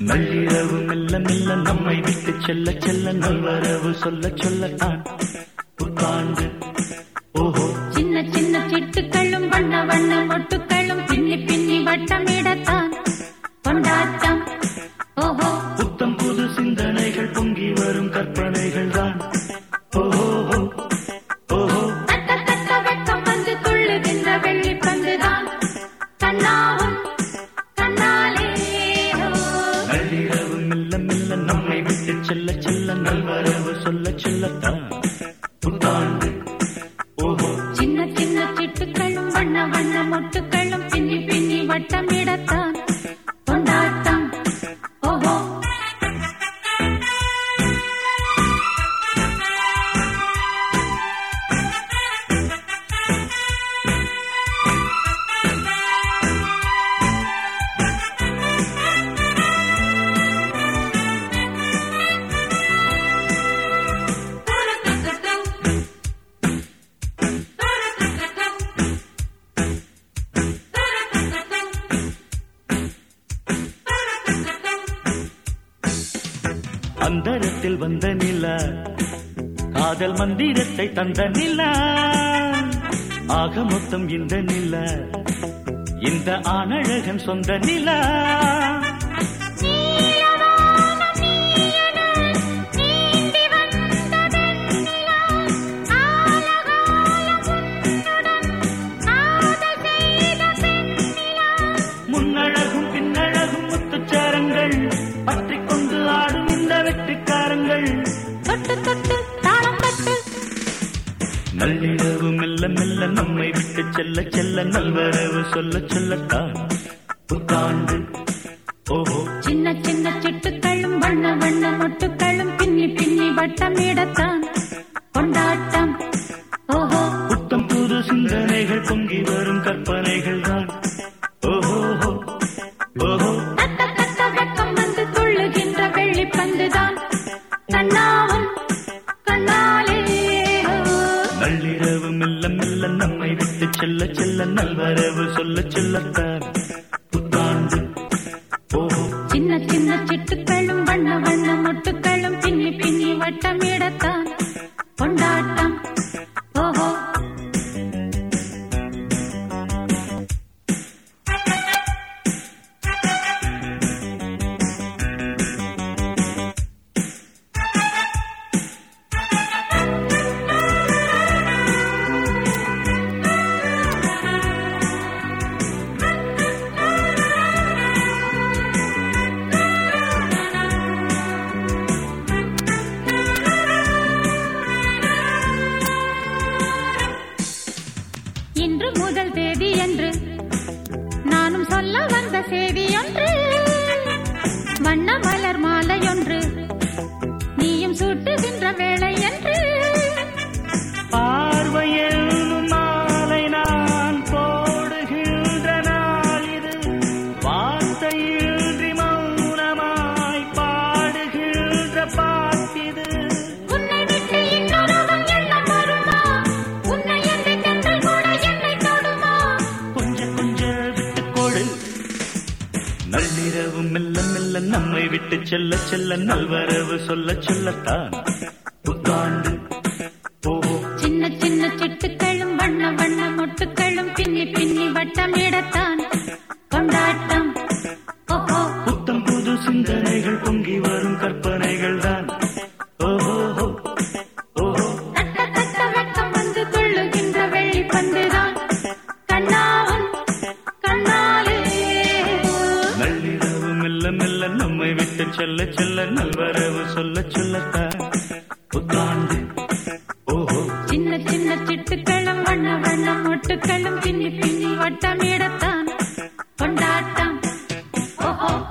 நள்ளிரவு மெல்ல மெல்ல நம்மை விட்டு செல்ல செல்ல நல்வரவு சொல்ல சொல்லத்தான் புத்தாண்டு ஓஹோ சின்ன சின்ன சிட்டுக்களும் வண்ண வண்ண மொட்டுக்களும் பின்னி பின்னி வட்டமிடத்தான் கொண்டாட்டம் ஓஹோ புத்தம் புது சிந்தனைகள் பொங்கி வரும் கற்பனைகள் தான் ஓஹோ ஓஹோ தட்ட தட்ட வெட்கம் வந்து துள்ளுகின்ற வெள்ளி பந்துதான் கண்ணாவும் கண்ணாலே ஓ. நள்ளிரவு மெல்ல மெல்ல நம்மை விட்டு செல்ல செல்ல நல்வரவு சொல்ல சொல்லத்தான் புத்தாண்டு ஓஹோ சின்ன சின்ன சிட்டுக்களும் வண்ண வண்ண மொட்டுக்களும் பின்னி பின்னி வட்டமிடத்தான் கொண்டாட்டம் ஓஹோ அந்தரத்தில் வந்த நிலா காதல் மந்திரத்தை தந்த நிலா ஆக மொத்தம் இந்த நிலா இந்த ஆணழகன் சொந்த நிலா முன்னழகும் பின்னழகும் முத்துச்சாரங்கள் பற்றிக் கொண்டு ஆடும் இந்த வெற்றிக்காரங்கள் தொட்டு தொட்டு தாளம் தட்டு நள்ளிரவு மெல்ல மெல்ல நம்மை விட்டு செல்ல செல்ல நல்வரவு சொல்ல சொல்லத்தான் புத்தாண்டு ஓஹோ சின்ன சின்ன சிட்டுக்களும் வண்ண வண்ண மொட்டுக்களும் பின்னி பின்னி வட்டமிடத்தான் கொண்டாட்டம் ஓஹோ புத்தம் புது சிந்தனைகள் பொங்கி வரும் கற்பனைகள் தான் ஓஹோ ஓஹோ தட்ட தட்ட வெட்கம் வந்து துள்ளுகின்ற வெள்ளி பந்துதான் கண்ணாவும் கண்ணாலே ஓ. நள்ளிரவு மெல்ல மெல்ல நம்மை விட்டு செல்ல செல்ல நல்வரவு சொல்ல சொல்லத்தான் புத்தாண்டு ஓஹோ சின்ன சின்ன சிட்டுக்களும் வண்ண வண்ண மொட்டுக்களும் பின்னி பின்னி வட்டமிடத்தான் கொண்டாட்டம் ஓஹோ இன்று முதல் தேதி என்று நானும் சொல்ல வந்த செய்தி ஒன்று வண்ண மலர் மாலையொன்று நீயும் சூட்டுகின்ற வேளை என்று பார்வையில் மாலை நான் போடுகின்ற நாள் இது வார்த்தையின்றி மௌனமாய் பாடுகின்ற பாட்டிது உன்னை விட்டு இன்னொருவன் எண்ணம் வருமா உன்னை என்று கண்கள் கூட என்னை தொடுமா கொஞ்ச கொஞ்ச விட்டு கொடு நள்ளிரவு மெல்ல மெல்ல நம்மை விட்டு செல்ல செல்ல நல்வரவு சொல்ல சொல்லத்தான் புத்தாண்டு ஓஹோ சின்ன சின்ன சிட்டுக்களும் வண்ண வண்ண மொட்டுக்களும் பின்னி பின்னி வட்டமிடத்தான் கொண்டாட்டம் ஓஹோ புத்தம் புது சிந்தனைகள் பொங்கி வரும் கற்பனைகள் தான் ஓஹோ ஓஹோ தட்ட தட்ட வெட்கம் வந்து துள்ளுகின்ற வெள்ளி பந்துதான் கண்ணாவும் கண்ணாலே நள்ளிரவு மெல்ல மெல்ல நம்மை விட்டு செல்ல செல்ல நல்வரவு சொல்ல சொல்லத்தான் புத்தாண்டு ஓஹோ சின்ன சின்ன சிட்டுக்களும் வண்ண வண்ண மொட்டுக்களும் பின்னி பின்னி வட்டமிடத்தான் கொண்டாட்டம் ஓஹோ